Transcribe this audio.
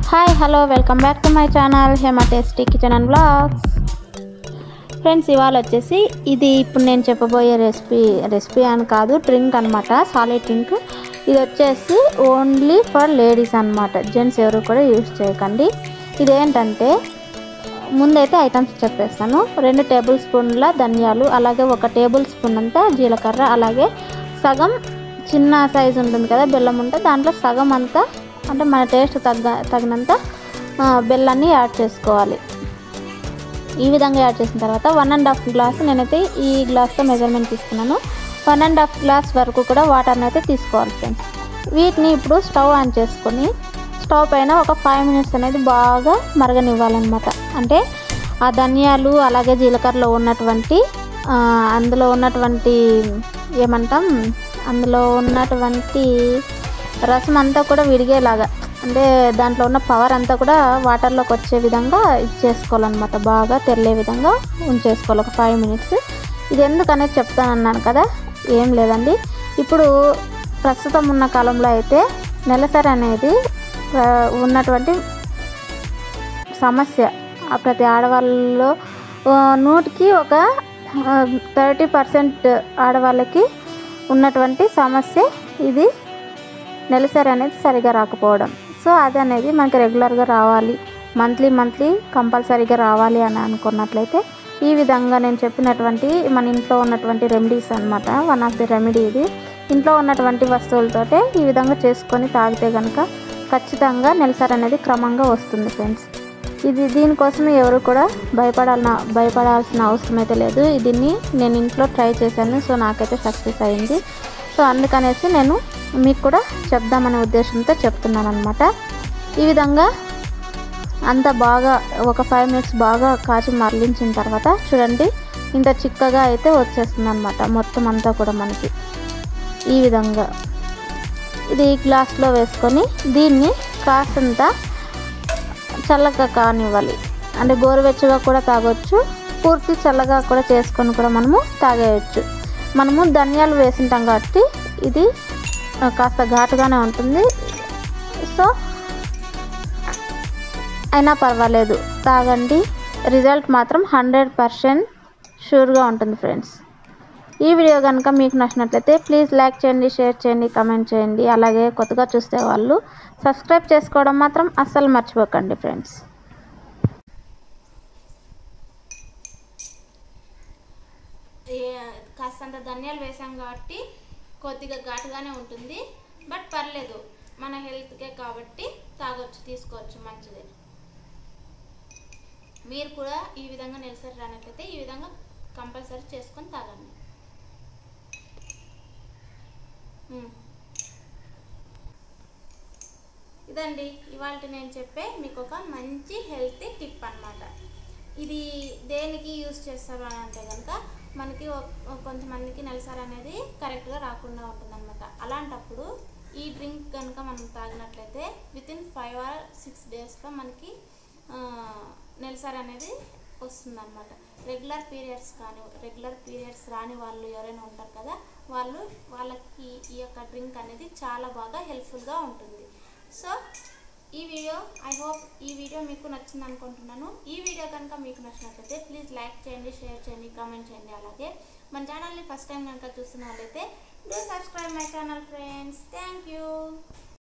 Hi hello welcome back to my channel Hema tasty kitchen and blogs friends ఇవాళ వచ్చేసి ఇది ఇప్పుడు నేను చెప్పబోయే రెసిపీ రెసిపీ అని కాదు డ్రింక్ అనమాట సాలిడ్ డ్రింక్ ఇది వచ్చేసి ఓన్లీ ఫర్ లేడీస్ అనమాట జెంట్స్ ఎవరు కూడా యూజ్ చేయకండి ఇదేంటంటే ముందైతే ఐటమ్స్ చెప్పేస్తాను రెండు టేబుల్ స్పూన్ల ధనియాలు అలాగే ఒక టేబుల్ స్పూన్ అంతా జీలకర్ర అలాగే సగం చిన్న సైజు ఉంటుంది కదా బెల్లం ఉంటే దాంట్లో సగం అంతా అంటే మన టేస్ట్ తగ్గ తగినంత ఆ, బెల్లాన్ని యాడ్ చేసుకోవాలి ఈ విధంగా యాడ్ చేసిన తర్వాత వన్ అండ్ హాఫ్ గ్లాస్ నేనైతే ఈ గ్లాస్తో మెజర్మెంట్ తీసుకున్నాను వన్ అండ్ హాఫ్ గ్లాస్ వరకు కూడా వాటర్ని అయితే తీసుకోవాలి ఫ్రెండ్స్ వీటిని ఇప్పుడు స్టవ్ ఆన్ చేసుకొని స్టవ్ పైన ఒక ఫైవ్ మినిట్స్ అనేది బాగా మరగనివ్వాలన్నమాట అంటే ఆ ధనియాలు అలాగే జీలకర్రలో ఉన్నటువంటి ఆ, అందులో ఉన్నటువంటి ఏమంటాం అందులో ఉన్నటువంటి రసం అంతా కూడా విడిగేలాగా అంటే దాంట్లో ఉన్న పవర్ అంతా కూడా వాటర్లోకి వచ్చే విధంగా ఇచ్చేసుకోవాలన్నమాట బాగా తెల్లే విధంగా ఉంచేసుకోవాలి ఒక ఫైవ్ మినిట్స్ ఇది ఎందుకనేది చెప్తానన్నాను కదా ఏం లేదండి ఇప్పుడు ప్రస్తుతం ఉన్న కాలంలో అయితే నెలసరి అనేది ఆ, ఉన్నటువంటి సమస్య ఆ ప్రతి ఆడవాళ్ళలో ఆ, నూటికి ఒక థర్టీ పర్సెంట్ ఆడవాళ్ళకి ఉన్నటువంటి సమస్య ఇది నెలసరి అనేది సరిగా రాకపోవడం సో అది అనేది మనకి రెగ్యులర్గా రావాలి మంత్లీ మంత్లీ కంపల్సరీగా రావాలి అని అనుకున్నట్లయితే ఈ విధంగా నేను చెప్పినటువంటి మన ఇంట్లో ఉన్నటువంటి రెమెడీస్ అన్నమాట వన్ ఆఫ్ ది రెమెడీ ఇది ఇంట్లో ఉన్నటువంటి వస్తువులతోటే ఈ విధంగా చేసుకొని తాగితే కనుక ఖచ్చితంగా నెలసరి అనేది క్రమంగా వస్తుంది ఫ్రెండ్స్ ఇది దీనికోసం ఎవరు కూడా భయపడాలన భయపడాల్సిన అవసరం అయితే లేదు దీన్ని నేను ఇంట్లో ట్రై చేశాను సో నాకైతే సక్సెస్ అయింది సో అందుకనేసి నేను మీకు కూడా చెప్దామనే ఉద్దేశంతో చెప్తున్నాను అనమాట ఈ విధంగా అంత బాగా ఒక ఫైవ్ మినిట్స్ బాగా కాచి మరలించిన తర్వాత చూడండి ఇంత చిక్కగా అయితే వచ్చేస్తుంది అనమాట మొత్తం అంతా కూడా మనకి ఈ విధంగా ఇది గ్లాస్లో వేసుకొని దీన్ని కాస్తంత చల్లగా కానివ్వాలి అంటే గోరువెచ్చగా కూడా తాగొచ్చు పూర్తి చల్లగా కూడా చేసుకొని కూడా మనము తాగేయచ్చు మనము ధనియాలు వేసింటాం కాబట్టి ఇది ఆ, కాస్త ఘాటుగానే ఉంటుంది సో అయినా పర్వాలేదు తాగండి రిజల్ట్ మాత్రం హండ్రెడ్ పర్సెంట్ షూర్గా ఉంటుంది ఫ్రెండ్స్ ఈ వీడియో కనుక మీకు నచ్చినట్లయితే ప్లీజ్ లైక్ చేయండి షేర్ చేయండి కమెంట్ చేయండి అలాగే కొత్తగా చూస్తే వాళ్ళు సబ్స్క్రైబ్ చేసుకోవడం మాత్రం అస్సలు మర్చిపోకండి ఫ్రెండ్స్ కాస్తంత ధనియాలు వేసాం కాబట్టి కొద్దిగా ఘాటుగానే ఉంటుంది బట్ పర్లేదు మన హెల్త్కే కాబట్టి తాగొచ్చు తీసుకోవచ్చు మంచిది మీరు కూడా ఈ విధంగా నెలసరి రానట్లయితే ఈ విధంగా కంపల్సరీ చేసుకొని తాగండి మ్మ్. ఇదండి ఇవాళ నేను చెప్పే మీకు ఒక మంచి హెల్తీ టిప్ అన్నమాట ఇది దేనికి యూస్ చేస్తారు అని అంటే కనుక మనకి ఒక- కొంతమందికి నెలసరి అనేది కరెక్ట్గా రాకుండా ఉంటుందన్నమాట అలాంటప్పుడు ఈ డ్రింక్ కనుక మనం తాగినట్లయితే within five or six డేస్లో మనకి ఆ, నెలసరి అనేది వస్తుందన్నమాట రెగ్యులర్ పీరియడ్స్ కానీ రెగ్యులర్ పీరియడ్స్ రాని వాళ్ళు ఎవరైనా ఉంటారు కదా వాళ్ళు వాళ్ళకి ఈ యొక్క డ్రింక్ అనేది చాలా బాగా హెల్ప్ఫుల్గా ఉంటుంది సో ఈ వీడియో ఐ హోప్ ఈ వీడియో మీకు నచ్చింది అనుకుంటున్నాను ఈ వీడియో కనుక మీకు నచ్చినట్లయితే ప్లీజ్ లైక్ చేయండి షేర్ చేయండి కామెంట్ చేయండి అలాగే మన ఛానల్ని ఫస్ట్ టైం కనుక చూస్తున్న వాళ్ళైతే do subscribe my channel friends thank you